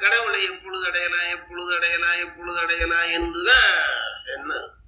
கடவுளை எப்பொழுது அடையலாம் எப்பொழுது அடையலாம் எப்பொழுது அடையலாம் என்றுதான் என்ன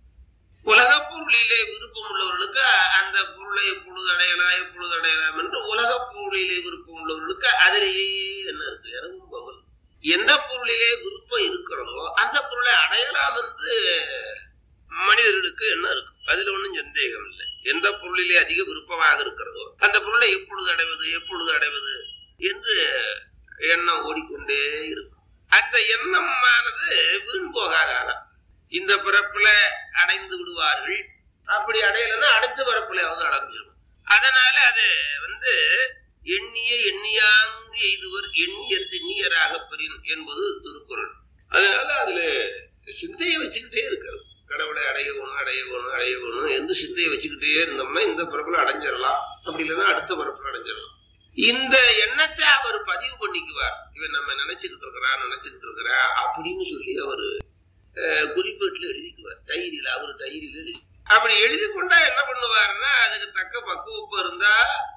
உலகப் பொருளிலே விருப்பம் உள்ளவர்களுக்கு அந்த பொருளை எப்பொழுது அடையலாம் எப்பொழுது அடையலாம் என்று உலகப் பொருளிலே விருப்பம் உள்ளவர்களுக்கு அதிலேயே என்ன இருக்கு இரவும் பகல் எந்த பொருளிலே விருப்பம் இருக்கிறதோ அந்த பொருளை அடையலாம் என்று மனிதர்களுக்கு என்ன இருக்கும் அதுல ஒண்ணும் சந்தேகம் இல்லை எந்த பொருளிலே அதிக விருப்பமாக இருக்கிறதோ அந்த பொருளை எப்பொழுது அடைவது எப்பொழுது அடைவது என்று எண்ணம் ஓடிக்கொண்டே இருக்கும் அந்த எண்ணமானது வீண் போகாதாலாம் இந்த பிறப்புல அடைந்து விடுவார்கள் அப்படி அடையலைன்னா அடுத்த பிறப்புலையாவது அடைஞ்சிடும் அதனால அது வந்து எண்ணிய எண்ணியாங்கு எய்துவர் எண்ணிய திண்ணியராக பெறின் என்பது திருக்குறள் அதனால அதுல சிந்தையை வச்சுக்கிட்டே இருக்கிறது கடவுளை அடையணும் அடையணும் அடையணும் எந்த சிந்தையை வச்சுக்கிட்டே இருந்தோம்னா இந்த பிறப்புல அடைஞ்சிடலாம் அப்படி இல்லைன்னா அடுத்த பிறப்புல அடைஞ்சிடலாம் இந்த எண்ணத்தை அவர் பதிவு பண்ணிக்குவார் இவன் நம்ம நினைச்சுக்கிட்டு இருக்கிறான் நினைச்சுக்கிட்டு இருக்கிறா அப்படின்னு சொல்லி அவர் குறிப்பேட்டில் எழுதிக்குவார் டைரியில அவர் டைரியில எழுதி அப்படி எழுதி கொண்டா என்ன பண்ணுவாருன்னா அதுக்கு தக்க பக்குவப்பு இருந்தா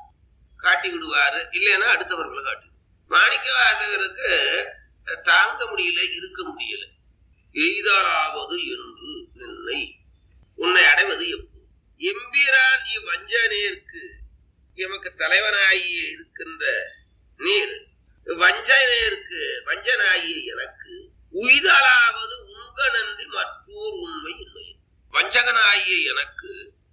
காட்டி விடுவாரு இல்லைன்னா அடுத்தவர்களை காட்டி மாணிக்க வாசகருக்கு தாங்க முடியல இருக்க முடியல எய்தாராவது என்று நின்னை உன்னை அடைவது எப்போ எம்பிரான் இவ்வஞ்சனேற்கு எமக்கு தலைவனாகி இருக்கின்ற நீர் வஞ்சனேற்கு வஞ்சனாகிய எனக்கு உய்தலாவது உங்க நன்றி மற்றோர் உண்மை இல்லை வஞ்சகனாகிய எனக்கு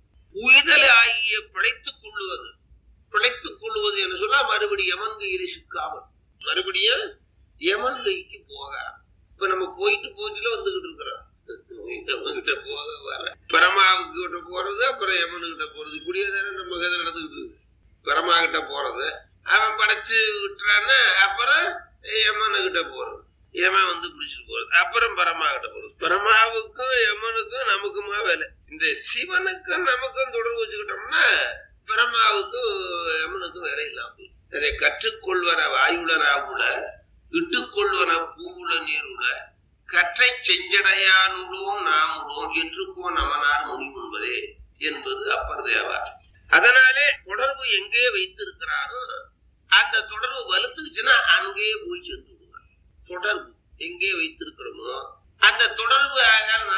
உய்தல் ஆகிய பிழைத்துக் கொள்ளுவது பிழைத்துக் கொள்வது என்று சொன்னா மறுபடியும் யமன் கையில் சிக்காமல் மறுபடியும் யமன் கைக்கு போக இப்ப நம்ம போயிட்டு போயிட்டுல வந்துகிட்டு இருக்கிறோம் யமன்கிட்ட போக வர பரமாவுக்கு கிட்ட போறது அப்புறம் யமனு கிட்ட போறது இப்படியே தானே நம்ம கதை நடந்துகிட்டு இருக்கு பரமா கிட்ட போறது அவன் படைச்சு விட்டுறான்னா அப்புறம் யமனு கிட்ட போறது யமன் வந்து பிடிச்சிட்டு போறது அப்புறம் பரமா கிட்ட போறது பரமாவுக்கும் யமனுக்கும் நமக்குமா வேலை இந்த சிவனுக்கும் நமக்கும் தொடர்பு வச்சுக்கிட்டோம்னா பிரம்மாவுக்கும் யமனுக்கும் வேலை இல்லாம போயிடும். அதை கற்றுக்கொள்வன வாயுளனாவுல இட்டுக்கொள்வன பூவுல நீருல கற்றை செஞ்சடையானுள்ளோம் நாமுள்ளோம் என்றுக்கோ நமனார் முனிவுன்பதே என்பது அப்பர் தேவார் அதனாலே தொடர்பு எங்கே வைத்திருக்கிறானோ அந்த தொடர்பு வலுத்துக்குச்சுன்னா அங்கே போய் சென்று விடுவார். தொடர்பு எங்கே வைத்திருக்கிறோமோ அந்த தொடர்பு ஆகால்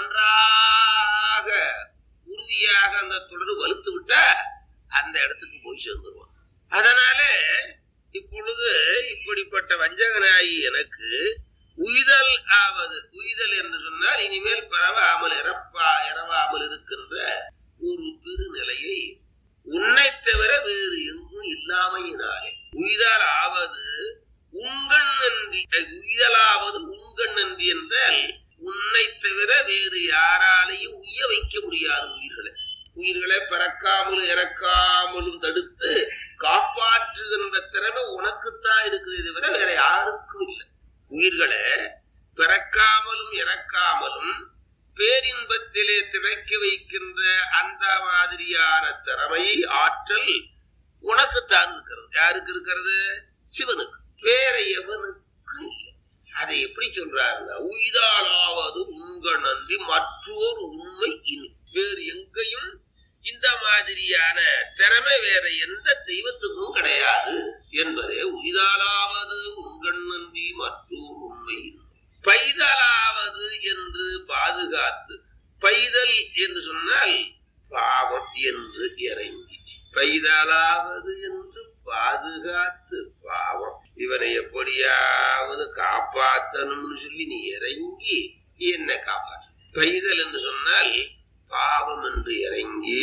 நன்றாக உறுதியாக அந்த தொடர்பு வலுத்து விட்டா அந்த இடத்துக்கு போய் சேர்ந்துருவான் அதனால இப்பொழுது இப்படிப்பட்ட வஞ்சகனாயி எனக்கு உய்தல் ஆவது உய்தல் என்று சொன்னால் இனிமேல் பரவாமல் இறப்பா இறவாமல் இருக்கின்ற ஒரு பெருநிலையை உன்னை தவிர வேறு எங்கும் இல்லாமையினாலே உய்தல் ஆவது உங்கண் நன்றி உய்தலாவது உங்கண் நன்றி என்றால் உன்னை தவிர வேறு யாராலையும் உய்ய வைக்க முடியாது உயிர்களை உயிர்களை பிறக்காமலும் இறக்காமலும் தடுத்து காப்பாற்றுகின்ற திறமை உனக்குத்தான் இருக்குது தவிர வேற யாருக்கும் இல்லை உயிர்களை பிறக்காமலும் இறக்காமலும் பேரின்பத்திலே திளைக்க வைக்கின்ற அந்த மாதிரியான திறமை ஆற்றல் உனக்குத்தான் இருக்கிறது யாருக்கு இருக்கிறது சிவனுக்கு வேற எவனுக்கும் இல்லை அதை எப்படி சொல்றாருன்னா உய்தாலாவது உங்க நன்றி மற்றோர் உண்மை இனி வேறு எங்கேயும் இந்த மாதிரியான திறமை வேற எந்த தெய்வத்துக்கும் கிடையாது என்பதே உய்தாலாவது உங்கள் நன்றி மற்றோர் உண்மை இனி. பைதலாவது என்று பாதுகாத்து பைதல் என்று சொன்னால் பாவம் என்று இறங்கி பைதலாவது என்று பாதுகாத்து பாவம் இவனை எப்படியாவது காப்பாத்தணும்னு சொல்லி நீ இறங்கி என்ன காப்பாற்று பைதல் என்று சொன்னால் பாவம் என்று இறங்கி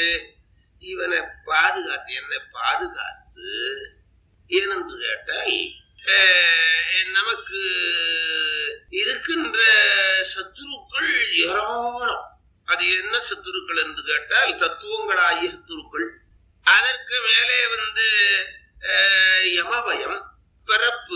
இவனை பாதுகாத்து என்னை பாதுகாத்து ஏனென்று கேட்டால் அஹ், நமக்கு இருக்கின்ற சத்துருக்கள் ஏராளம் அது என்ன சத்துருக்கள் என்று கேட்டால் தத்துவங்களாகிய சத்துருக்கள் அதற்கு மேலே வந்து அஹ், யமபயம் பிறப்பு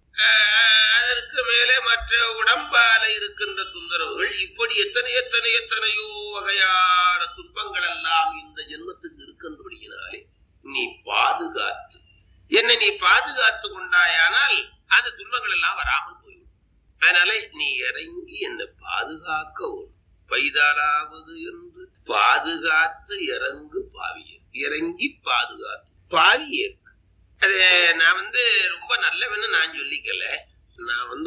அஹ், அதற்கு மேலே மற்ற உடம்பால இருக்கின்ற தொந்தரவுகள் இப்படி எத்தனை எத்தனை எத்தனையோ வகையான துன்பங்கள் எல்லாம் இந்த ஜென்மத்துக்கு இருக்கின்றபடியினாலே நீ பாதுகாத்து என்னை நீ பாதுகாத்து கொண்டாயானால் அந்த துன்பங்கள் எல்லாம் வராமல் போய்விடும் அதனால நீ இறங்கி என்னை பாதுகாக்க ஒரு பைதாலாவது என்று பாதுகாத்து இறங்கு பாவிய இறங்கி பாதுகாத்து பாவியே அது நான் வந்து ரொம்ப நல்லவன்னு நான் சொல்லிக்கல நான் வந்து